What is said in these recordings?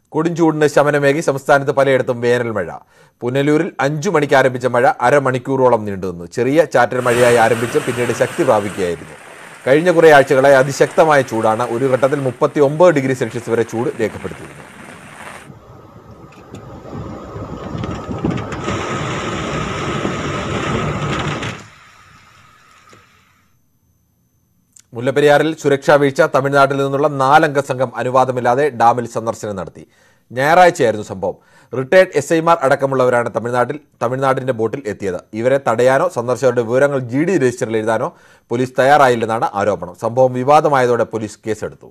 കൊടുംചൂടിന് ശമനമേകി സംസ്ഥാനത്ത് പലയിടത്തും വേനൽ മഴ പുനലൂരിൽ അഞ്ചു മണിക്ക് ആരംഭിച്ച മഴ അരമണിക്കൂറോളം നീണ്ടുനിന്നു ചെറിയ ചാറ്റൽ മഴയായി ആരംഭിച്ച് പിന്നീട് ശക്തി പ്രാപിക്കുകയായിരുന്നു കഴിഞ്ഞ കുറേ ആഴ്ചകളായി അതിശക്തമായ ചൂടാണ് ഒരു ഘട്ടത്തിൽ മുപ്പത്തി ഒമ്പത് ഡിഗ്രി സെൽഷ്യസ് വരെ ചൂട് രേഖപ്പെടുത്തിയിരുന്നു മുല്ലപ്പെരിയാറിൽ സുരക്ഷാ വീഴ്ച തമിഴ്നാട്ടിൽ നിന്നുള്ള നാലംഗ സംഘം അനുവാദമില്ലാതെ ഡാമിൽ സന്ദർശനം നടത്തി ഞായറാഴ്ചയായിരുന്നു സംഭവം റിട്ടയർഡ് എസ് ഐമാർ അടക്കമുള്ളവരാണ് തമിഴ്നാട്ടിൽ തമിഴ്നാടിന്റെ ബോട്ടിൽ എത്തിയത് ഇവരെ തടയാനോ സന്ദർശകരുടെ വിവരങ്ങൾ ജി ഡി രജിസ്റ്ററിൽ എഴുതാനോ പോലീസ് തയ്യാറായില്ലെന്നാണ് ആരോപണം സംഭവം വിവാദമായതോടെ പോലീസ് കേസെടുത്തു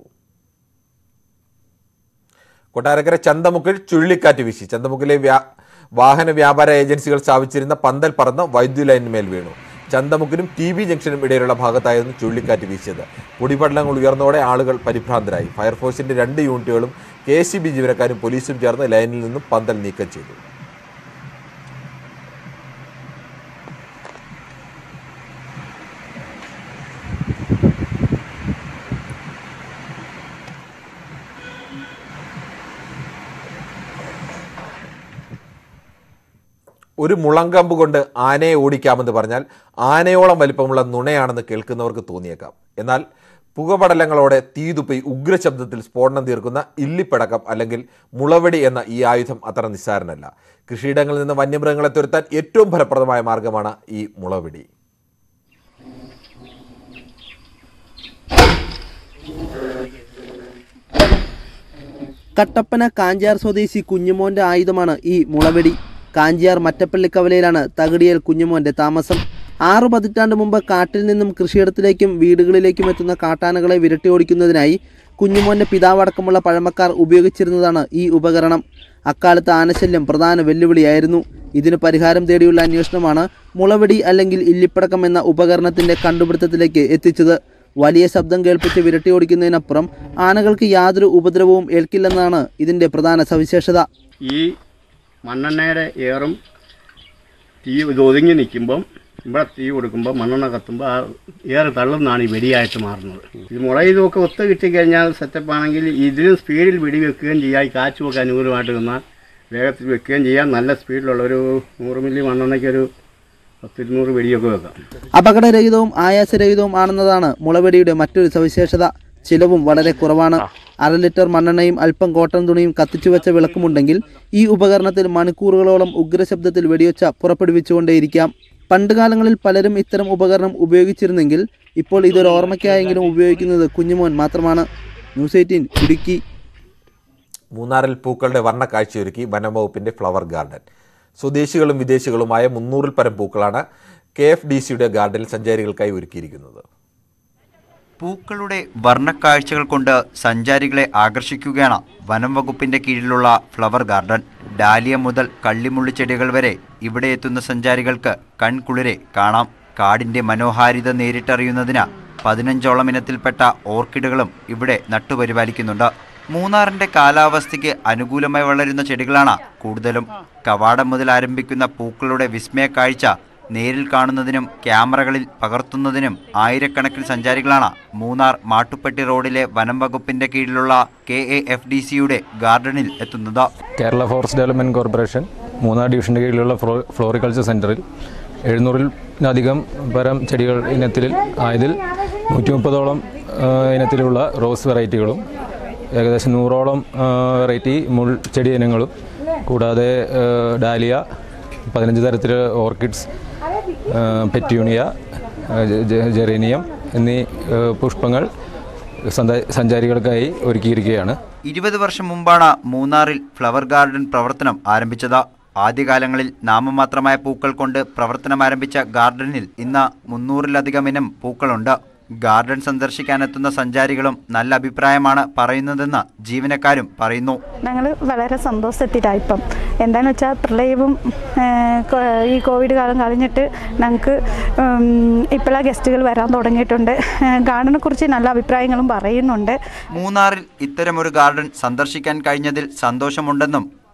കൊട്ടാരക്കര ചന്തമുക്കിൽ ചുഴലിക്കാറ്റ് വീശി ചന്തമുക്കിലെ വ്യാ വാഹന വ്യാപാര ഏജൻസികൾ സ്ഥാപിച്ചിരുന്ന പന്തൽ പറന്ന് വൈദ്യുതി ലൈനിന്മേൽ വീണു ചന്തമുക്കിനും ടി ബി ജംഗ്ഷനും ഇടയിലുള്ള ഭാഗത്തായിരുന്നു ചുഴലിക്കാറ്റ് വീശിയത് പൊടിപടലങ്ങൾ ഉയർന്നതോടെ ആളുകൾ പരിഭ്രാന്തരായി ഫയർഫോഴ്സിന്റെ രണ്ട് യൂണിറ്റുകളും കെ എസ് ബി ജീവനക്കാരും പോലീസും ചേർന്ന് ലൈനിൽ നിന്നും പന്തൽ നീക്കം ചെയ്തു ഒരു മുളങ്കമ്പ് കൊണ്ട് ആനയെ ഓടിക്കാമെന്ന് പറഞ്ഞാൽ ആനയോളം വലിപ്പമുള്ള നുണയാണെന്ന് കേൾക്കുന്നവർക്ക് തോന്നിയേക്കാം എന്നാൽ പുകപടലങ്ങളോടെ തീതുപ്പി ഉഗ്രശബ്ദത്തിൽ സ്ഫോടനം തീർക്കുന്ന ഇല്ലിപ്പടക്കം അല്ലെങ്കിൽ മുളവെടി എന്ന ഈ ആയുധം അത്ര നിസ്സാരനല്ല കൃഷിയിടങ്ങളിൽ നിന്ന് വന്യമൃഗങ്ങളെ തുരത്താൻ ഏറ്റവും ഫലപ്രദമായ മാർഗമാണ് ഈ മുളവെടി കട്ടപ്പന കാഞ്ചാർ സ്വദേശി കുഞ്ഞുമോന്റെ ആയുധമാണ് ഈ മുളവെടി കാഞ്ചിയാർ മറ്റപ്പള്ളിക്കവലയിലാണ് തകടിയേൽ കുഞ്ഞുമോന്റെ താമസം ആറു പതിറ്റാണ്ട് മുമ്പ് കാട്ടിൽ നിന്നും കൃഷിയിടത്തിലേക്കും വീടുകളിലേക്കും എത്തുന്ന കാട്ടാനകളെ വിരട്ടി ഓടിക്കുന്നതിനായി കുഞ്ഞുമോന്റെ പിതാവടക്കമുള്ള പഴമക്കാർ ഉപയോഗിച്ചിരുന്നതാണ് ഈ ഉപകരണം അക്കാലത്ത് ആനശല്യം പ്രധാന വെല്ലുവിളിയായിരുന്നു ഇതിന് പരിഹാരം തേടിയുള്ള അന്വേഷണമാണ് മുളവെടി അല്ലെങ്കിൽ ഇല്ലിപ്പടക്കം എന്ന ഉപകരണത്തിന്റെ കണ്ടുപിടുത്തത്തിലേക്ക് എത്തിച്ചത് വലിയ ശബ്ദം കേൾപ്പിച്ച് വിരട്ടി ഓടിക്കുന്നതിനപ്പുറം ആനകൾക്ക് യാതൊരു ഉപദ്രവവും ഏൽക്കില്ലെന്നാണ് ഇതിന്റെ പ്രധാന സവിശേഷത ഈ മണ്ണെണ്ണയുടെ ഏറും തീ ഇത് ഒതുങ്ങി നിൽക്കുമ്പം ഇവിടെ തീ കൊടുക്കുമ്പോൾ മണ്ണെണ്ണ കത്തുമ്പോൾ ആ ഏറ് തള്ളുന്നതാണ് ഈ വെടിയായിട്ട് മാറുന്നത് ഇത് മുള ഇതൊക്കെ ഒത്തു കിട്ടിക്കഴിഞ്ഞാൽ സെറ്റപ്പ് ആണെങ്കിൽ ഇതിലും സ്പീഡിൽ വെടി വെക്കുകയും ചെയ്യാം ഈ കാച്ചുമൊക്കെ അനുകൂലമായിട്ട് നിന്നാൽ വേഗത്തിൽ വെക്കുകയും ചെയ്യാം നല്ല സ്പീഡിലുള്ള ഒരു നൂറ് മില്ലി മണ്ണെണ്ണയ്ക്ക് ഒരു പത്തിരുന്നൂറ് വെടിയൊക്കെ വെക്കാം അപകടരഹിതവും ആയാസരഹിതവും ആണെന്നതാണ് മുളവെടിയുടെ മറ്റൊരു സവിശേഷത ചിലവും വളരെ കുറവാണ് അര ലിറ്റർ മണ്ണെണ്ണയും അല്പം കോട്ടൺ തുണിയും കത്തിച്ചു വെച്ച വിളക്കുമുണ്ടെങ്കിൽ ഈ ഉപകരണത്തിൽ മണിക്കൂറുകളോളം ഉഗ്രശബ്ദത്തിൽ വെടിയൊച്ച പുറപ്പെടുവിച്ചുകൊണ്ടേയിരിക്കാം പണ്ടുകാലങ്ങളിൽ പലരും ഇത്തരം ഉപകരണം ഉപയോഗിച്ചിരുന്നെങ്കിൽ ഇപ്പോൾ ഇതൊരു ഓർമ്മയ്ക്കായെങ്കിലും ഉപയോഗിക്കുന്നത് കുഞ്ഞുമോൻ മാത്രമാണ് ന്യൂസ് എയ്റ്റീൻ ഇടുക്കി മൂന്നാറിൽ പൂക്കളുടെ വർണ്ണക്കാഴ്ചയൊരുക്കി വനം വകുപ്പിന്റെ ഫ്ലവർ ഗാർഡൻ സ്വദേശികളും വിദേശികളുമായ മുന്നൂറിൽ പരം പൂക്കളാണ് കെ എഫ് ഡി സിയുടെ ഗാർഡനിൽ സഞ്ചാരികൾക്കായി ഒരുക്കിയിരിക്കുന്നത് പൂക്കളുടെ വർണ്ണക്കാഴ്ചകൾ കൊണ്ട് സഞ്ചാരികളെ ആകർഷിക്കുകയാണ് വനം വകുപ്പിന്റെ കീഴിലുള്ള ഫ്ലവർ ഗാർഡൻ ഡാലിയ മുതൽ കള്ളിമുള്ളി ചെടികൾ വരെ ഇവിടെ എത്തുന്ന സഞ്ചാരികൾക്ക് കൺകുളിരെ കാണാം കാടിന്റെ മനോഹാരിത നേരിട്ടറിയുന്നതിന് പതിനഞ്ചോളം ഇനത്തിൽപ്പെട്ട ഓർക്കിഡുകളും ഇവിടെ നട്ടുപരിപാലിക്കുന്നുണ്ട് മൂന്നാറിന്റെ കാലാവസ്ഥയ്ക്ക് അനുകൂലമായി വളരുന്ന ചെടികളാണ് കൂടുതലും കവാടം മുതൽ ആരംഭിക്കുന്ന പൂക്കളുടെ വിസ്മയ കാഴ്ച നേരിൽ കാണുന്നതിനും ക്യാമറകളിൽ പകർത്തുന്നതിനും ആയിരക്കണക്കിന് സഞ്ചാരികളാണ് മൂന്നാർ മാട്ടുപ്പെട്ടി റോഡിലെ വനം വകുപ്പിന്റെ കീഴിലുള്ള കെ എ എഫ് ഡി സിയുടെ ഗാർഡനിൽ എത്തുന്നത് Kerala forest development corporation Munnar ഡിവിഷൻ്റെ കീഴിലുള്ള ഫ്ലോ ഫ്ലോറിക്കൾച്ചർ സെൻറ്ററിൽ എഴുന്നൂറിലധികം പരം ചെടികൾ ഇനത്തിൽ ആയതിൽ നൂറ്റി മുപ്പതോളം ഇനത്തിലുള്ള റോസ് വെറൈറ്റികളും ഏകദേശം നൂറോളം വെറൈറ്റി മുൾ ചെടി ഇനങ്ങളും കൂടാതെ ആ, ഡാലിയ പതിനഞ്ച് തരത്തിൽ ഓർക്കിഡ്സ് ആ, പെറ്റ്യൂണിയ ആ, ജെ- ജെ- ജെറേനിയം എന്നീ ആ, പുഷ്പങ്ങൾ സഞ്ചാ- സഞ്ചാരികൾക്കായി ഒരുക്കിയിരിക്കുകയാണ് ഇരുപത് വർഷം മുമ്പാണ് മൂന്നാറിൽ ഫ്ലവർ ഗാർഡൻ പ്രവർത്തനം ആരംഭിച്ചത് ആദ്യകാലങ്ങളിൽ നാമമാത്രമായ പൂക്കൾ കൊണ്ട് പ്രവർത്തനം ആരംഭിച്ച ഗാർഡനിൽ ഇന്ന് മുന്നൂറിലധികം ഇനം പൂക്കളുണ്ട് ഗാർഡൻ സന്ദർശിക്കാനെത്തുന്ന സഞ്ചാരികളും നല്ല അഭിപ്രായമാണ് പറയുന്നതെന്ന് ജീവനക്കാരും പറയുന്നു ഞങ്ങൾ വളരെ സന്തോഷത്തിലാണ് ഇപ്പം എന്താണെന്ന് വെച്ചാൽ പ്രളയവും ഏഹ്, കോ- ഈ കോവിഡ് കാലം കഴിഞ്ഞിട്ട് ഞങ്ങൾക്ക് ഇപ്പോഴാണ് ഗസ്റ്റുകൾ വരാൻ തുടങ്ങിയിട്ടുണ്ട് ഗാർഡനെ കുറിച്ച് നല്ല അഭിപ്രായങ്ങളും പറയുന്നുണ്ട് മൂന്നാറിൽ ഇത്തരമൊരു ഗാർഡൻ സന്ദർശിക്കാൻ കഴിഞ്ഞതിൽ സന്തോഷമുണ്ടെന്നും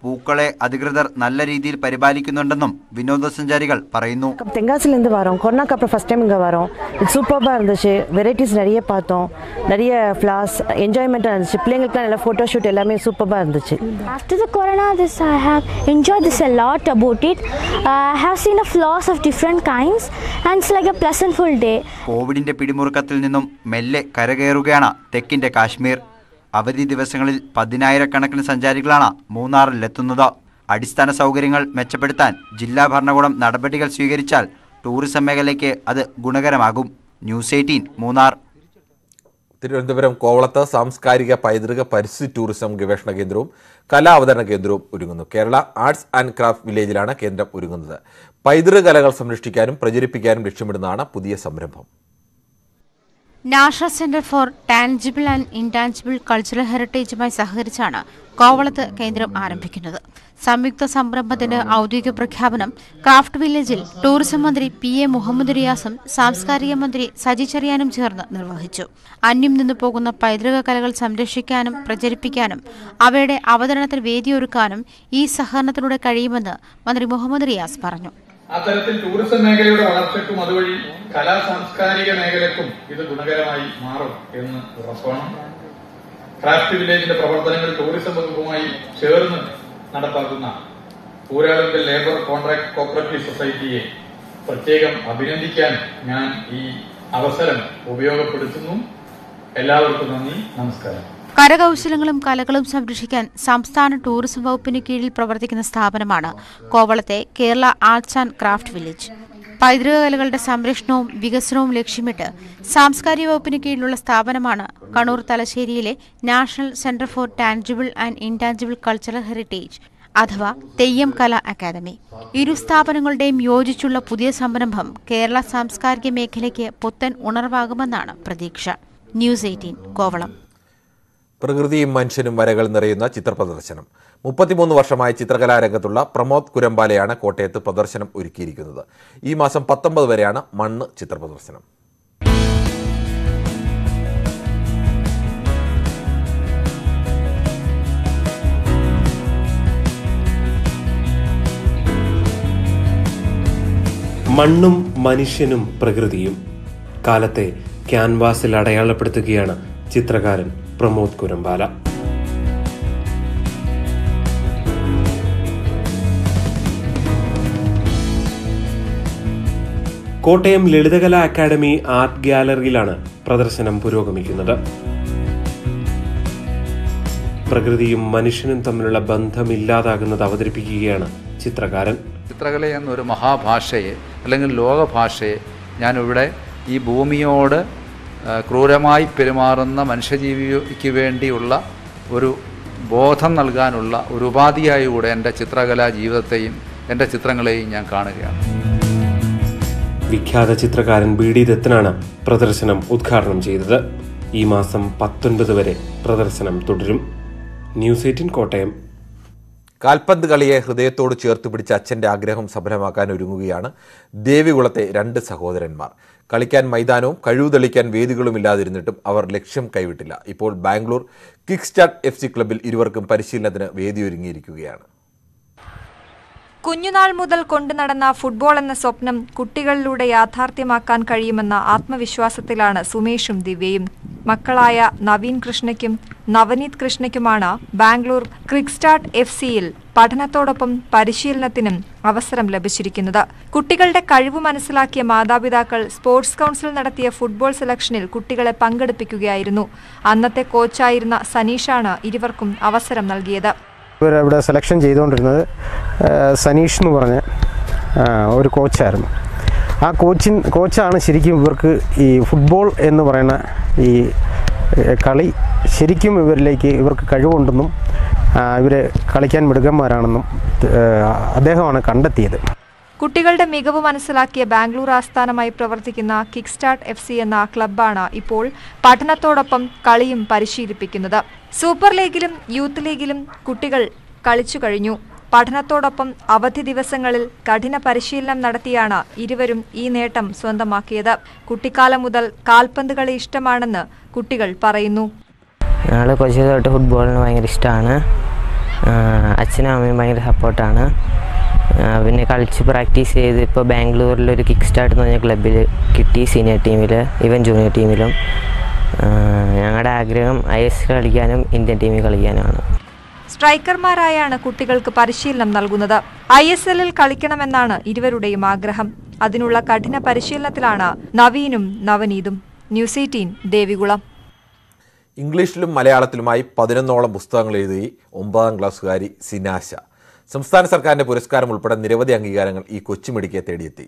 പൂക്കളെ അധികൃതർ നല്ല രീതിയിൽ പരിപാലിക്കുന്നുണ്ടെന്നും വിനോദസഞ്ചാരികൾ പറയുന്നു தெங்காசிலேருந்து வரோம் கொரோனாக்கு அப்புறம் ஃபஸ்ட் டைம் இங்கே வரோம் இது சூப்பராக இருந்துச்சு வெரைட்டிஸ் நிறைய பார்த்தோம் நிறைய ஃப்ளார்ஸ் என்ஜாய்மெண்ட்டாக இருந்துச்சு பிள்ளைங்களுக்குலாம் நல்லா ஃபோட்டோ ஷூட் எல்லாமே சூப்பராக இருந்துச்சு After the corona, this I have enjoyed this a lot about it. I have seen a flowers of different kinds, and it's like a pleasantful day. കോവിഡിന്റെ പിടിമുറുക്കത്തിൽ നിന്നും മെല്ലെ കരകയറുകയാണ് തെക്കിന്റെ കാശ്മീർ അവധി ദിവസങ്ങളിൽ പതിനായിരക്കണക്കിന് സഞ്ചാരികളാണ് മൂന്നാറിലെത്തുന്നത് അടിസ്ഥാന സൗകര്യങ്ങൾ മെച്ചപ്പെടുത്താൻ ജില്ലാ ഭരണകൂടം നടപടികൾ സ്വീകരിച്ചാൽ ടൂറിസം മേഖലയ്ക്ക് അത് ഗുണകരമാകും ന്യൂസ് എയ്റ്റീൻ മൂന്നാർ തിരുവനന്തപുരം കോവളത്ത് സാംസ്കാരിക പൈതൃക പരിസ്ഥിതി ടൂറിസം ഗവേഷണ കേന്ദ്രവും കലാ അവതരണ കേന്ദ്രവും ഒരുങ്ങുന്നു കേരള ആർട്സ് ആൻഡ് ക്രാഫ്റ്റ് വില്ലേജിലാണ് കേന്ദ്രം ഒരുങ്ങുന്നത് പൈതൃക കലകൾ സംരക്ഷിക്കാനും പ്രചരിപ്പിക്കാനും ലക്ഷ്യമിടുന്നതാണ് പുതിയ സംരംഭം national centre for tangible and intangible cultural ഹെറിറ്റേജുമായി സഹകരിച്ചാണ് കോവളത്ത് കേന്ദ്രം ആരംഭിക്കുന്നത് സംയുക്ത സംരംഭത്തിന്റെ ഔദ്യോഗിക പ്രഖ്യാപനം ക്രാഫ്റ്റ് വില്ലേജിൽ ടൂറിസം മന്ത്രി പി എ മുഹമ്മദ് റിയാസും സാംസ്കാരിക മന്ത്രി സജി ചെറിയാനും ചേർന്ന് നിർവഹിച്ചു അന്യം നിന്നു പോകുന്ന പൈതൃക കലകൾ സംരക്ഷിക്കാനും പ്രചരിപ്പിക്കാനും അവയുടെ അവതരണത്തിന് വേദിയൊരുക്കാനും ഈ സഹകരണത്തിലൂടെ കഴിയുമെന്ന് മന്ത്രി മുഹമ്മദ് റിയാസ് പറഞ്ഞു അത്തരത്തിൽ ടൂറിസം മേഖലയുടെ വളർച്ചയ്ക്കും അതുവഴി കലാ സാംസ്കാരിക മേഖലയ്ക്കും ഇത് ഗുണകരമായി മാറും എന്ന് ഉറപ്പാണ് ക്രാഫ്റ്റ് വില്ലേജിന്റെ പ്രവർത്തനങ്ങൾ ടൂറിസം വകുപ്പുമായി ചേർന്ന് നടപ്പാക്കുന്ന ഊരാളുങ്കൽ ലേബർ കോൺട്രാക്ട് കോപ്പറേറ്റീവ് സൊസൈറ്റിയെ പ്രത്യേകം അഭിനന്ദിക്കാൻ ഞാൻ ഈ അവസരം ഉപയോഗപ്പെടുത്തുന്നു എല്ലാവർക്കും നന്ദി നമസ്കാരം കരകൗശലങ്ങളും കലകളും സംരക്ഷിക്കാൻ സംസ്ഥാന ടൂറിസം വകുപ്പിന് കീഴിൽ പ്രവർത്തിക്കുന്ന സ്ഥാപനമാണ് കോവളത്തെ Kerala arts and craft village പൈതൃക കലകളുടെ സംരക്ഷണവും വികസനവും ലക്ഷ്യമിട്ട് സാംസ്കാരിക വകുപ്പിന് കീഴിലുള്ള സ്ഥാപനമാണ് കണ്ണൂർ തലശ്ശേരിയിലെ national centre for tangible and intangible cultural heritage അഥവാ തെയ്യം കലാ അക്കാദമി ഇരു സ്ഥാപനങ്ങളുടെയും യോജിച്ചുള്ള പുതിയ സംരംഭം കേരള സാംസ്കാരിക മേഖലയ്ക്ക് പുത്തൻ ഉണർവാകുമെന്നാണ് പ്രതീക്ഷ ന്യൂസ് എയ്റ്റീൻ കോവളം പ്രകൃതിയും മനുഷ്യനും വരകൾ നിറയുന്ന ചിത്രപ്രദർശനം മുപ്പത്തിമൂന്ന് വർഷമായി ചിത്രകലാരംഗത്തുള്ള പ്രമോദ് കുരമ്പാലയാണ് കോട്ടയത്ത് പ്രദർശനം ഒരുക്കിയിരിക്കുന്നത് ഈ മാസം പത്തൊമ്പത് വരെയാണ് മണ്ണ് ചിത്രപ്രദർശനം മണ്ണും മനുഷ്യനും പ്രകൃതിയും കാലത്തെ ക്യാൻവാസിൽ അടയാളപ്പെടുത്തുകയാണ് ചിത്രകാരൻ പ്രമോദ് കുരമ്പാല കോട്ടയം ലളിതകലാ അക്കാദമി ആർട്ട് ഗ്യാലറിയിലാണ് പ്രദർശനം പുരോഗമിക്കുന്നത് പ്രകൃതിയും മനുഷ്യനും തമ്മിലുള്ള ബന്ധമില്ലാതാകുന്നത് അവതരിപ്പിക്കുകയാണ് ചിത്രകാരൻ ചിത്രകല എന്നൊരു മഹാഭാഷയെ അല്ലെങ്കിൽ ലോകഭാഷയെ ഞാനിവിടെ ഈ ഭൂമിയോട് ആ, ക്രൂരമായി പെരുമാറുന്ന മനുഷ്യജീവിക്ക് വേണ്ടിയുള്ള ഒരു ബോധം നൽകാനുള്ള ഒരു ഉപാധിയായി കൂടെ എൻ്റെ ചിത്രകലാ ജീവിതത്തെയും എൻ്റെ ചിത്രങ്ങളെയും ഞാൻ കാണുകയാണ് വിഖ്യാത ചിത്രകാരൻ ബി ഡി ദത്തനാണ് പ്രദർശനം ഉദ്ഘാടനം ചെയ്തത് ഈ മാസം പത്തൊൻപത് വരെ പ്രദർശനം തുടരും ന്യൂസ് എയ്റ്റീൻ കോട്ടയം കാൽപന്ത് കളിയെ ഹൃദയത്തോട് ചേർത്ത് പിടിച്ച അച്ഛൻ്റെ ആഗ്രഹം സഫലമാക്കാൻ ഒരുങ്ങുകയാണ് ദേവികുളത്തെ രണ്ട് സഹോദരന്മാർ കളിക്കാൻ മൈതാനവും കഴിവ് തെളിക്കാൻ വേദികളും ഇല്ലാതിരുന്നിട്ടും അവർ ലക്ഷ്യം കൈവിട്ടില്ല ഇപ്പോൾ Bangalore kick start F C ക്ലബിൽ ഇരുവർക്കും പരിശീലനത്തിന് വേദിയൊരുങ്ങിയിരിക്കുകയാണ് കുഞ്ഞുനാൾ മുതൽ കൊണ്ടു നടന്ന ഫുട്ബോൾ എന്ന സ്വപ്നം കുട്ടികളിലൂടെ യാഥാർത്ഥ്യമാക്കാൻ കഴിയുമെന്ന ആത്മവിശ്വാസത്തിലാണ് സുമേഷും ദിവ്യയും മക്കളായ നവീൻ കൃഷ്ണയ്ക്കും നവനീത് കൃഷ്ണയ്ക്കുമാണ് ബാംഗ്ലൂർ ക്രിക്സ്റ്റാർട്ട് എഫ് സിയിൽ പഠനത്തോടൊപ്പം പരിശീലനത്തിനും അവസരം ലഭിച്ചിരിക്കുന്നത് കുട്ടികളുടെ കഴിവ് മനസ്സിലാക്കിയ മാതാപിതാക്കൾ സ്പോർട്സ് കൗൺസിൽ നടത്തിയ ഫുട്ബോൾ സെലക്ഷനിൽ കുട്ടികളെ പങ്കെടുപ്പിക്കുകയായിരുന്നു അന്നത്തെ കോച്ചായിരുന്ന സനീഷാണ് ഇരുവർക്കും അവസരം നൽകിയത് ഇവർ ഇവിടെ സെലക്ഷൻ ചെയ്തുകൊണ്ടിരുന്നത് ആ, സനീഷ് എന്ന് പറഞ്ഞ ആ, ഒരു കോച്ചായിരുന്നു ആ കോച്ചിൻ കോച്ചാണ് ശരിക്കും ഇവർക്ക് ഈ ഫുട്ബോൾ എന്ന് പറയുന്ന ഈ ഏ, കളി ശരിക്കും ഇവരിലേക്ക് ഇവർക്ക് കഴിവുണ്ടെന്നും ആ, ഇവരെ കളിക്കാൻ മിടുക്കന്മാരാണെന്നും ഏ, അദ്ദേഹമാണ് കണ്ടെത്തിയത് കുട്ടികളുടെ മികവ് മനസ്സിലാക്കിയ ബാംഗ്ലൂർ ആസ്ഥാനമായി പ്രവർത്തിക്കുന്ന കിക്ക് സ്റ്റാർട്ട് എഫ് സി എന്ന ക്ലബ്ബാണ് ഇപ്പോൾ പഠനത്തോടൊപ്പം കളിയും പരിശീലിപ്പിക്കുന്നത് സൂപ്പർ ലീഗിലും യൂത്ത് ലീഗിലും കുട്ടികൾ കളിച്ചു കഴിഞ്ഞു പഠനത്തോടൊപ്പം അവധി ദിവസങ്ങളിൽ കഠിന പരിശീലനം നടത്തിയാണ് ഇരുവരും ഈ നേട്ടം സ്വന്തമാക്കിയത് കുട്ടിക്കാലം മുതൽ കാൽപന്ത് കളി ഇഷ്ടമാണെന്ന് കുട്ടികൾ പറയുന്നു ഞങ്ങൾ കൊച്ചു തൊട്ട് ഫുട്ബോളിന് ഭയങ്കര ഇഷ്ടമാണ് അച്ഛനും അമ്മയും ഭയങ്കര സപ്പോർട്ടാണ് പിന്നെ കളിച്ച് പ്രാക്ടീസ് ചെയ്ത് ഇപ്പോൾ ബാംഗ്ലൂരിൽ ഒരു കിക്ക് സ്റ്റാർട്ട് എന്ന് പറഞ്ഞ ക്ലബ്ബിൽ കിട്ടി സീനിയർ ടീമിൽ ഈവൻ ജൂനിയർ ടീമിലും ഞങ്ങളുടെ ആഗ്രഹം ഐ എസ് കളിക്കാനും ഇന്ത്യൻ ടീമിൽ കളിക്കാനുമാണ് സ്ട്രൈക്കർമാരായാണ് കുട്ടികൾക്ക് പരിശീലനം നൽകുന്നത് ഐ എസ് എല്ലിൽ കളിക്കണമെന്നാണ് ഇരുവരുടെയും ആഗ്രഹം അതിനുള്ള കഠിന പരിശീലനത്തിലാണ് നവീനും നവനീതും ന്യൂസ് എയ്റ്റീൻ ദേവികുളം ഇംഗ്ലീഷിലും മലയാളത്തിലുമായി പതിനൊന്നോളം പുസ്തകങ്ങൾ എഴുതി ഒമ്പതാം ക്ലാസ്സുകാരി സിനാശ സംസ്ഥാന സർക്കാരിന്റെ പുരസ്കാരം ഉൾപ്പെടെ നിരവധി അംഗീകാരങ്ങൾ ഈ കൊച്ചുമിടിക്കെ തേടിയെത്തി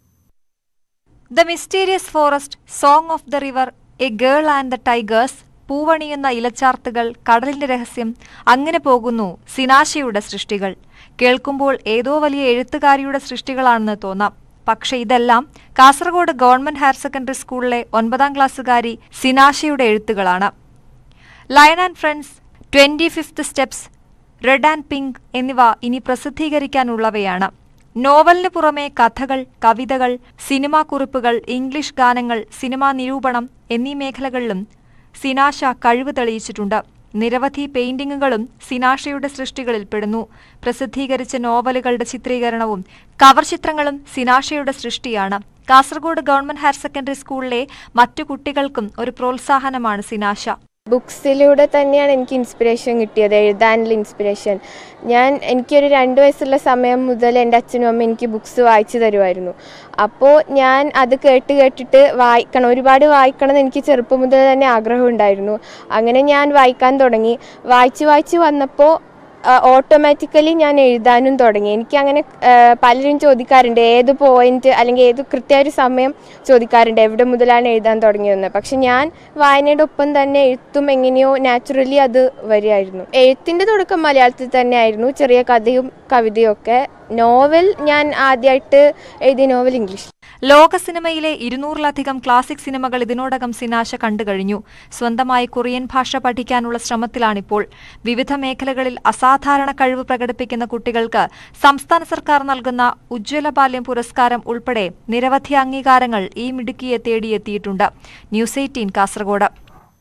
the mysterious forest song of the river a girl and the tigers പൂവണിയുന്ന ഇലച്ചാർത്തുകൾ കടലിന്റെ രഹസ്യം അങ്ങനെ പോകുന്നു സിനാശയുടെ സൃഷ്ടികൾ കേൾക്കുമ്പോൾ ഏതോ വലിയ എഴുത്തുകാരിയുടെ സൃഷ്ടികളാണെന്ന് തോന്നാം പക്ഷെ ഇതെല്ലാം കാസർഗോഡ് ഗവൺമെന്റ് ഹയർ സെക്കൻഡറി സ്കൂളിലെ ഒൻപതാം ക്ലാസ്സുകാരി സിനാശയുടെ എഴുത്തുകളാണ് lion and friends twenty fifth steps red and pink എന്നിവ ഇനി പ്രസിദ്ധീകരിക്കാനുള്ളവയാണ് നോവലിന് പുറമെ കഥകൾ കവിതകൾ സിനിമാ കുറിപ്പുകൾ ഇംഗ്ലീഷ് ഗാനങ്ങൾ സിനിമാ നിരൂപണം എന്നീ മേഖലകളിലും സിനാശ കഴിവ് തെളിയിച്ചിട്ടുണ്ട് നിരവധി പെയിന്റിങ്ങുകളും സിനാഷയുടെ സൃഷ്ടികളിൽ പെടുന്നു പ്രസിദ്ധീകരിച്ച നോവലുകളുടെ ചിത്രീകരണവും കവർ ചിത്രങ്ങളും സിനാഷയുടെ സൃഷ്ടിയാണ് കാസർഗോഡ് ഗവൺമെന്റ് ഹയർ സെക്കൻഡറി സ്കൂളിലെ മറ്റു കുട്ടികൾക്കും ഒരു പ്രോത്സാഹനമാണ് സിനാശ ബുക്സിലൂടെ തന്നെയാണ് എനിക്ക് ഇൻസ്പിറേഷൻ കിട്ടിയത് എഴുതാനുള്ള ഇൻസ്പിറേഷൻ ഞാൻ എനിക്കൊരു രണ്ട് വയസ്സുള്ള സമയം മുതൽ എൻ്റെ അച്ഛനും അമ്മയും എനിക്ക് ബുക്സ് വായിച്ചു തരുമായിരുന്നു അപ്പോൾ ഞാൻ അത് കേട്ട് കേട്ടിട്ട് വായിക്കണം ഒരുപാട് വായിക്കണം എന്ന് എനിക്ക് ചെറുപ്പം മുതൽ തന്നെ ആഗ്രഹം ഉണ്ടായിരുന്നു അങ്ങനെ ഞാൻ വായിക്കാൻ തുടങ്ങി വായിച്ച് വായിച്ച് വന്നപ്പോൾ ഓട്ടോമാറ്റിക്കലി ഞാൻ എഴുതാനും തുടങ്ങി എനിക്ക് അങ്ങനെ പലരും ചോദിക്കാറുണ്ട് ഏത് പോയിന്റ് അല്ലെങ്കിൽ ഏത് കൃത്യ ഒരു സമയം ചോദിക്കാറുണ്ട് എവിടെ മുതലാണ് എഴുതാൻ തുടങ്ങിയതെന്ന് പക്ഷെ ഞാൻ വായനയുടെ ഒപ്പം തന്നെ എഴുത്തും എങ്ങനെയോ നാച്ചുറലി അത് വരികയായിരുന്നു എഴുത്തിൻ്റെ തുടക്കം മലയാളത്തിൽ തന്നെയായിരുന്നു ചെറിയ കഥയും കവിതയും ഒക്കെ നോവൽ ഞാൻ ആദ്യമായിട്ട് എഴുതിയ നോവൽ ഇംഗ്ലീഷ് ലോക സിനിമയിലെ ഇരുന്നൂറിലധികം ക്ലാസിക് സിനിമകൾ ഇതിനോടകം സിനാശ കണ്ടുകഴിഞ്ഞു സ്വന്തമായി കൊറിയൻ ഭാഷ പഠിക്കാനുള്ള ശ്രമത്തിലാണിപ്പോൾ വിവിധ മേഖലകളിൽ അസാധാരണ കഴിവ് പ്രകടിപ്പിക്കുന്ന കുട്ടികൾക്ക് സംസ്ഥാന സർക്കാർ നൽകുന്ന ഉജ്ജ്വല ബാല്യം പുരസ്കാരം ഉൾപ്പെടെ നിരവധി അംഗീകാരങ്ങൾ ഈ മിടുക്കിയെ തേടിയെത്തിയിട്ടുണ്ട് ന്യൂസ് എയ്റ്റീൻ കാസർഗോഡ്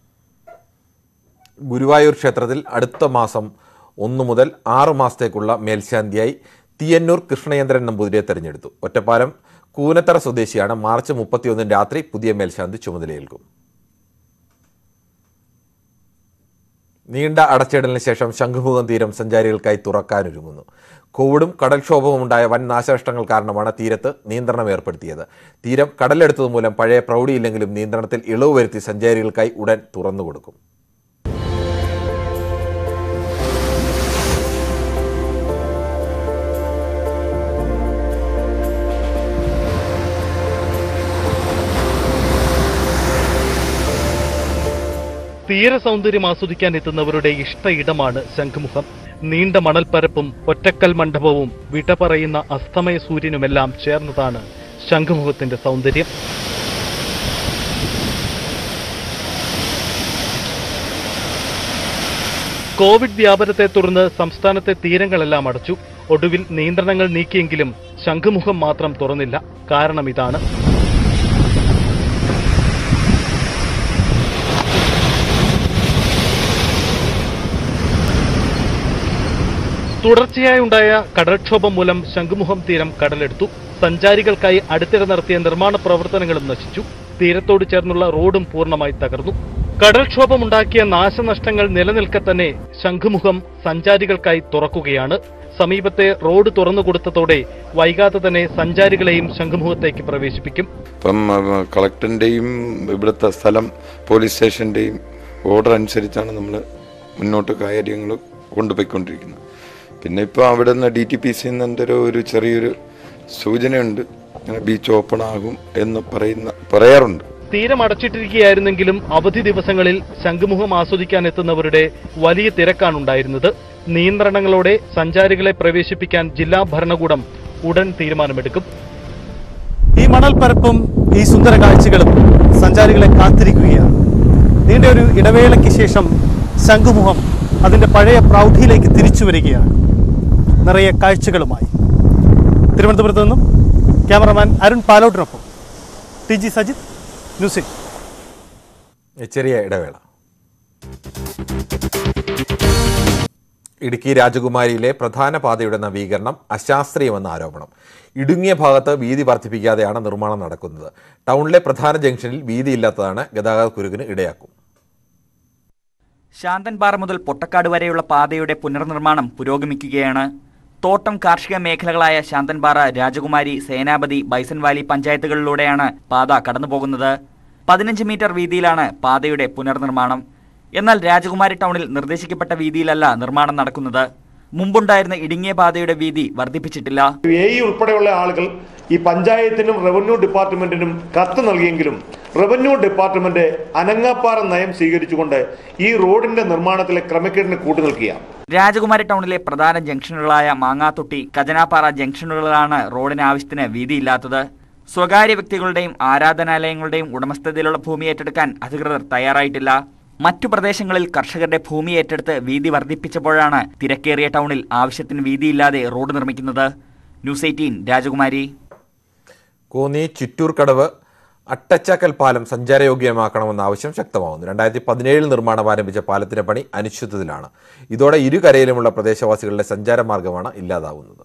ഗുരുവായൂർ ക്ഷേത്രത്തിൽ അടുത്ത മാസം ഒന്നു മുതൽ ആറു മാസത്തേക്കുള്ള മേൽശാന്തിയായി തീയന്നൂർ കൃഷ്ണചന്ദ്രൻ നമ്പൂതിരിയെ തെരഞ്ഞെടുത്തു ഒറ്റപ്പാലം കൂനത്തറ സ്വദേശിയാണ് മാർച്ച് മുപ്പത്തിയൊന്നിന് രാത്രി പുതിയ മേൽശാന്തി ചുമതലയേൽക്കും നീണ്ട അടച്ചിടലിന് ശേഷം ശംഖുമുഖം തീരം സഞ്ചാരികൾക്കായി തുറക്കാനൊരുങ്ങുന്നു കോവിഡും കടൽക്ഷോഭവും ഉണ്ടായ വൻ നാശനഷ്ടങ്ങൾ കാരണമാണ് തീരത്ത് നിയന്ത്രണം ഏർപ്പെടുത്തിയത് തീരം കടലെടുത്തത് മൂലം പഴയ പ്രൗഢിയില്ലെങ്കിലും നിയന്ത്രണത്തിൽ ഇളവ് വരുത്തി സഞ്ചാരികൾക്കായി ഉടൻ തുറന്നുകൊടുക്കും തീരസൗന്ദര്യം ആസ്വദിക്കാൻ എത്തുന്നവരുടെ ഇഷ്ട ഇടമാണ് ശംഖുമുഖം നീണ്ട മണൽപ്പരപ്പും ഒറ്റക്കൽ മണ്ഡപവും വിട പറയുന്ന അസ്തമയ സൂര്യനുമെല്ലാം ചേർന്നതാണ് ശംഖുമുഖത്തിന്റെ സൗന്ദര്യം കോവിഡ് വ്യാപനത്തെ തുടർന്ന് സംസ്ഥാനത്തെ തീരങ്ങളെല്ലാം അടച്ചു ഒടുവിൽ നിയന്ത്രണങ്ങൾ നീക്കിയെങ്കിലും ശംഖുമുഖം മാത്രം തുറന്നില്ല കാരണം ഇതാണ് തുടർച്ചയായി ഉണ്ടായ കടൽക്ഷോഭം മൂലം ശംഖുമുഖം തീരം കടലെടുത്തു സഞ്ചാരികൾക്കായി അടുത്തിടെ നടത്തിയ നിർമ്മാണ പ്രവർത്തനങ്ങളും നശിച്ചു തീരത്തോട് ചേർന്നുള്ള റോഡും പൂർണ്ണമായി തകർന്നു കടൽക്ഷോഭമുണ്ടാക്കിയ നാശനഷ്ടങ്ങൾ നിലനിൽക്കെ തന്നെ ശംഖുമുഖം സഞ്ചാരികൾക്കായി തുറക്കുകയാണ് സമീപത്തെ റോഡ് തുറന്നു കൊടുത്തതോടെ വൈകാതെ തന്നെ സഞ്ചാരികളെയും ശംഖുമുഖത്തേക്ക് പ്രവേശിപ്പിക്കും ഇപ്പം കളക്ടറിൻ്റെയും ഇവിടുത്തെ സ്ഥലം പോലീസ് സ്റ്റേഷൻ്റെയും ഓർഡർ അനുസരിച്ചാണ് നമ്മൾ മുന്നോട്ട് കാര്യങ്ങൾ കൊണ്ടുപോയിക്കൊണ്ടിരിക്കുന്നത് പിന്നെ ഇപ്പോൾ അവിടെ നിന്ന് ഡി ടി പി സി ഒരു ഒരു ചെറിയൊരു സൂചനയുണ്ട് ഇങ്ങനെ ബീച്ച് ഓപ്പൺ ആകും എന്ന് പറയുന്ന പറയാറുണ്ട് തീരം അടച്ചിട്ടിരിക്കുകയായിരുന്നെങ്കിലും അവധി ദിവസങ്ങളിൽ ശംഖുമുഖം ആസ്വദിക്കാൻ എത്തുന്നവരുടെ വലിയ തിരക്കാണുണ്ടായിരുന്നത് നിയന്ത്രണങ്ങളോടെ സഞ്ചാരികളെ പ്രവേശിപ്പിക്കാൻ ജില്ലാ ഭരണകൂടം ഉടൻ തീരുമാനമെടുക്കും ഈ മണൽപ്പരപ്പും ഈ സുന്ദര കാഴ്ചകളും സഞ്ചാരികളെ കാത്തിരിക്കുകയാണ് നീണ്ട ഒരു ഇടവേളയ്ക്ക് ശേഷം ശംഖുമുഖം അതിൻ്റെ പഴയ പ്രൗഢിയിലേക്ക് തിരിച്ചു വരികയാണ് നിറയെ കാഴ്ചകളുമായി തിരുവനന്തപുരത്ത് നിന്നും ക്യാമറമാൻ അരുൺ പാലോട്ടിനൊപ്പം ടി ജി സജിത് ന്യൂസ് ചെറിയ ഇടവേള ഇടുക്കി രാജകുമാരിയിലെ പ്രധാന പാതയുടെ നവീകരണം അശാസ്ത്രീയമെന്ന ആരോപണം ഇടുങ്ങിയ ഭാഗത്ത് വീതി വർദ്ധിപ്പിക്കാതെയാണ് നിർമ്മാണം നടക്കുന്നത് ടൗണിലെ പ്രധാന ജംഗ്ഷനിൽ വീതിയില്ലാത്തതാണ് ഗതാഗത കുരുക്കിന് ഇടയാക്കും ശാന്തൻപാറ മുതൽ പൊട്ടക്കാട് വരെയുള്ള പാതയുടെ പുനർനിർമ്മാണം പുരോഗമിക്കുകയാണ് തോട്ടം കാർഷിക മേഖലകളായ ശാന്തൻപാറ രാജകുമാരി സേനാപതി ബൈസൺ വാലി പഞ്ചായത്തുകളിലൂടെയാണ് പാത കടന്നുപോകുന്നത് പതിനഞ്ച് മീറ്റർ വീതിയിലാണ് പാതയുടെ പുനർനിർമ്മാണം എന്നാൽ രാജകുമാരി ടൗണിൽ നിർദ്ദേശിക്കപ്പെട്ട വീതിയിലല്ല നിർമ്മാണം നടക്കുന്നത് മുമ്പുണ്ടായിരുന്ന ഇടുങ്ങിയ പാതയുടെ വീതി വർദ്ധിപ്പിച്ചിട്ടില്ല എ ഇ ഉൾപ്പെടെയുള്ള ആളുകൾ ഈ പഞ്ചായത്തിനും റവന്യൂ ഡിപ്പാർട്ട്മെന്റിനും കത്ത് നൽകിയെങ്കിലും റവന്യൂ ഡിപ്പാർട്ട്മെന്റ് അനങ്ങാപ്പാറ നയം സ്വീകരിച്ചുകൊണ്ട് ഈ റോഡിന്റെ നിർമ്മാണത്തിലെ ക്രമക്കേടിന് കൂട്ടുനിൽക്കുകയാണ് രാജകുമാരി ടൗണിലെ പ്രധാന ജംഗ്ഷനുകളായ മാങ്ങാത്തൊട്ടി ഖജനാപ്പാറ ജംഗ്ഷനുകളിലാണ് റോഡിന് ആവശ്യത്തിന് വീതിയില്ലാത്തത് സ്വകാര്യ വ്യക്തികളുടെയും ആരാധനാലയങ്ങളുടെയും ഉടമസ്ഥതയിലുള്ള ഭൂമി ഏറ്റെടുക്കാൻ അധികൃതർ തയ്യാറായിട്ടില്ല മറ്റു പ്രദേശങ്ങളിൽ കർഷകരുടെ ഭൂമി ഏറ്റെടുത്ത് വീതി വർദ്ധിപ്പിച്ചപ്പോഴാണ് തിരക്കേറിയ ടൗണിൽ ആവശ്യത്തിന് വീതിയില്ലാതെ റോഡ് നിർമ്മിക്കുന്നത് ന്യൂസ് എയ്റ്റീൻ രാജകുമാരി കോന്നി ചിറ്റൂർ കടവ് അട്ടച്ചാക്കൽ പാലം സഞ്ചാരയോഗ്യമാക്കണമെന്ന ആവശ്യം ശക്തമാവുന്നു രണ്ടായിരത്തി പതിനേഴിൽ നിർമ്മാണം ആരംഭിച്ച പാലത്തിന്റെ പണി അനിശ്ചിതത്തിലാണ് ഇതോടെ ഇരുകരയിലുമുള്ള പ്രദേശവാസികളുടെ സഞ്ചാരമാർഗമാണ് ഇല്ലാതാവുന്നത്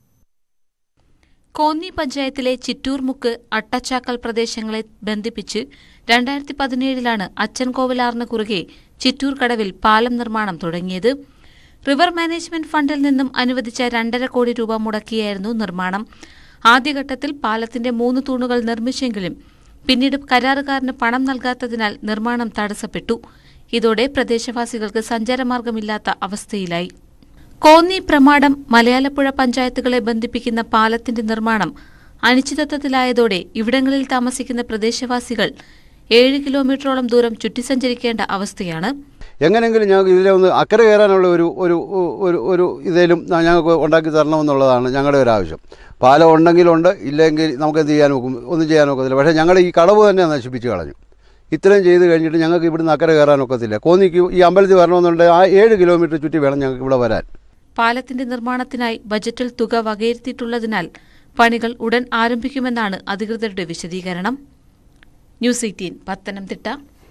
കോന്നി പഞ്ചായത്തിലെ ചിറ്റൂർമുക്ക് അട്ടച്ചാക്കൽ പ്രദേശങ്ങളെ ബന്ധിപ്പിച്ച് രണ്ടായിരത്തി പതിനേഴിലാണ് അച്ചൻകോവിലാറിന് കുറുകെ ചിറ്റൂർ കടവിൽ പാലം നിർമ്മാണം തുടങ്ങിയത് റിവർ മാനേജ്മെന്റ് ഫണ്ടിൽ നിന്നും അനുവദിച്ച രണ്ടര കോടി രൂപ മുടക്കിയായിരുന്നു നിർമ്മാണം ആദ്യഘട്ടത്തിൽ പാലത്തിന്റെ മൂന്ന് തൂണുകൾ നിർമ്മിച്ചെങ്കിലും പിന്നീട് കരാറുകാരന് പണം നൽകാത്തതിനാൽ നിർമ്മാണം തടസ്സപ്പെട്ടു ഇതോടെ പ്രദേശവാസികൾക്ക് സഞ്ചാരമാർഗമില്ലാത്ത അവസ്ഥയിലായി കോന്നി പ്രമാടം മലയാലപ്പുഴ പഞ്ചായത്തുകളെ ബന്ധിപ്പിക്കുന്ന പാലത്തിന്റെ നിർമ്മാണം അനിശ്ചിതത്വത്തിലായതോടെ ഇവിടങ്ങളിൽ താമസിക്കുന്ന പ്രദേശവാസികൾ ഏഴ് കിലോമീറ്ററോളം ദൂരം ചുറ്റിസഞ്ചരിക്കേണ്ട അവസ്ഥയാണ് എങ്ങനെങ്കിലും ഞങ്ങൾക്ക് ഇതിലെ ഒന്ന് അക്കരെ കയറാനുള്ള ഒരു ഒരു ഒരു ഒരു ഇതേലും ഞങ്ങൾക്ക് ഉണ്ടാക്കി തരണമെന്നുള്ളതാണ് ഞങ്ങളുടെ ഒരു ആവശ്യം പാലം ഉണ്ടെങ്കിലുണ്ട് ഇല്ലെങ്കിൽ നമുക്ക് എന്ത് ചെയ്യാൻ നോക്കും ഒന്നും ചെയ്യാൻ ഒക്കത്തില്ല പക്ഷേ ഞങ്ങളുടെ ഈ കടവ് തന്നെ നശിപ്പിച്ച് കളഞ്ഞു ഇത്രയും ചെയ്ത് കഴിഞ്ഞിട്ട് ഞങ്ങൾക്ക് ഇവിടുന്ന് അക്കരെ കയറാൻ ഒക്കത്തില്ല കോന്നിക്ക് ഈ അമ്പലത്തിൽ വരണമെന്നുണ്ടെങ്കിൽ ആ ഏഴ് കിലോമീറ്റർ ചുറ്റി വേണം ഞങ്ങൾക്ക് ഇവിടെ വരാൻ പാലത്തിന്റെ നിർമ്മാണത്തിനായി ബജറ്റിൽ തുക വകയിരുത്തിയിട്ടുള്ളതിനാൽ പണികൾ ഉടൻ ആരംഭിക്കുമെന്നാണ് അധികൃതരുടെ വിശദീകരണം ന്യൂസ് എയ്റ്റീൻ പത്തനംതിട്ട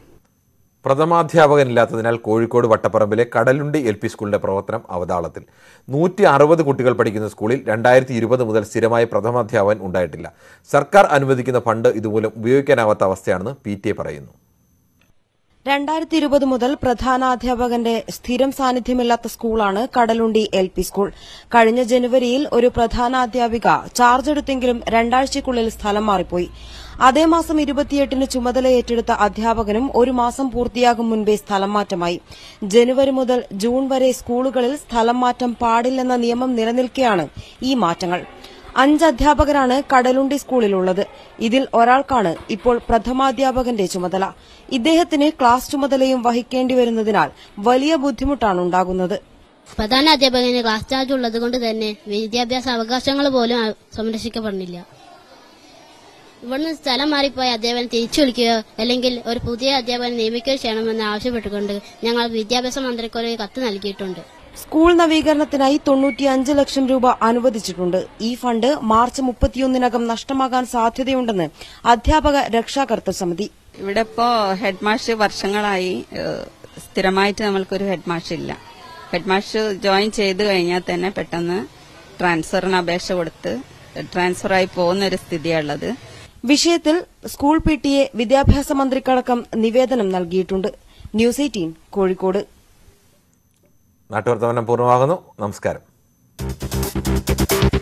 പ്രഥമാധ്യാപകനില്ലാത്തതിനാൽ കോഴിക്കോട് വട്ടപ്പറമ്പിലെ കടലുണ്ടി എൽ പി സ്കൂളിന്റെ പ്രവർത്തനം അവതാളത്തിൽ നൂറ്റി അറുപത് കുട്ടികൾ പഠിക്കുന്ന സ്കൂളിൽ രണ്ടായിരത്തി ഇരുപത് മുതൽ സ്ഥിരമായി പ്രഥമാധ്യാപകൻ ഉണ്ടായിട്ടില്ല സർക്കാർ അനുവദിക്കുന്ന ഫണ്ട് ഇതുമൂലം ഉപയോഗിക്കാനാവാത്ത അവസ്ഥയാണെന്ന് പി ടി എ പറയുന്നു രണ്ടായിരത്തി ഇരുപത് മുതൽ പ്രധാനാധ്യാപകന്റെ സ്ഥിരം സാന്നിധ്യമില്ലാത്ത സ്കൂളാണ് കടലുണ്ടി എൽ പി സ്കൂൾ കഴിഞ്ഞ ജനുവരിയിൽ ഒരു പ്രധാനാധ്യാപിക ചാർജ് എടുത്തെങ്കിലും രണ്ടാഴ്ചയ്ക്കുള്ളിൽ സ്ഥലം മാറിപ്പോയി അതേ മാസം ഇരുപത്തിയെട്ടിന് ചുമതല ഏറ്റെടുത്ത അധ്യാപകനും ഒരു മാസം പൂർത്തിയാകും മുൻപേ സ്ഥലം മാറ്റമായി ജനുവരി മുതൽ ജൂൺ വരെ സ്കൂളുകളിൽ സ്ഥലം മാറ്റം പാടില്ലെന്ന നിയമം നിലനിൽക്കെയാണ് ഈ മാറ്റങ്ങൾ അഞ്ച് അധ്യാപകരാണ് കടലുണ്ടി സ്കൂളിലുള്ളത് ഇതിൽ ഒരാൾക്കാണ് ഇപ്പോൾ പ്രഥമാധ്യാപകന്റെ ചുമതല ഇദ്ദേഹത്തിന് ക്ലാസ് ചുമതലയും വഹിക്കേണ്ടി വരുന്നതിനാൽ വലിയ ബുദ്ധിമുട്ടാണ് ഉണ്ടാകുന്നത് പ്രധാന അധ്യാപകന് ക്ലാസ് ചാർജ് ഉള്ളത് കൊണ്ട് തന്നെ വിദ്യാഭ്യാസ അവകാശങ്ങൾ പോലും ആ- സംരക്ഷിക്കപ്പെടുന്നില്ല ഇവിടുന്ന് സ്ഥലം മാറിപ്പോയ അധ്യാപകനെ തിരിച്ചു വിളിക്കുകയോ അല്ലെങ്കിൽ ഒരു പുതിയ അധ്യാപകനെ നിയമിക്കുകയോ ചെയ്യണമെന്ന് ആവശ്യപ്പെട്ടുകൊണ്ട് ഞങ്ങൾ വിദ്യാഭ്യാസ മന്ത്രിക്ക് ഒരു കത്ത് നൽകിയിട്ടുണ്ട് സ്കൂൾ നവീകരണത്തിനായി തൊണ്ണൂറ്റിയഞ്ച് ലക്ഷം രൂപ അനുവദിച്ചിട്ടുണ്ട് ഈ ഫണ്ട് മാർച്ച് മുപ്പത്തിയൊന്നിനകം നഷ്ടമാകാൻ സാധ്യതയുണ്ടെന്ന് അധ്യാപക രക്ഷാകർതൃ സമിതി ഇവിടെ ഇപ്പോ ഹെഡ് മാഷ് വർഷങ്ങളായി ഏഹ്, സ്ഥിരമായിട്ട് നമ്മൾക്കൊരു ഹെഡ് മാഷ് ഇല്ല ഹെഡ് മാഷ് ജോയിൻ ചെയ്ത് കഴിഞ്ഞാൽ തന്നെ പെട്ടെന്ന് ട്രാൻസ്ഫറിന് അപേക്ഷ കൊടുത്ത് ട്രാൻസ്ഫറായി പോകുന്ന ഒരു സ്ഥിതിയാണുള്ളത് വിഷയത്തിൽ സ്കൂൾ പി ടി എ വിദ്യാഭ്യാസ മന്ത്രിക്കടക്കം നിവേദനം നൽകിയിട്ടുണ്ട് ന്യൂസ് എയ്റ്റീൻ കോഴിക്കോട് നാട്ടുവർത്തമാനം പൂർണ്ണമാകുന്നു നമസ്കാരം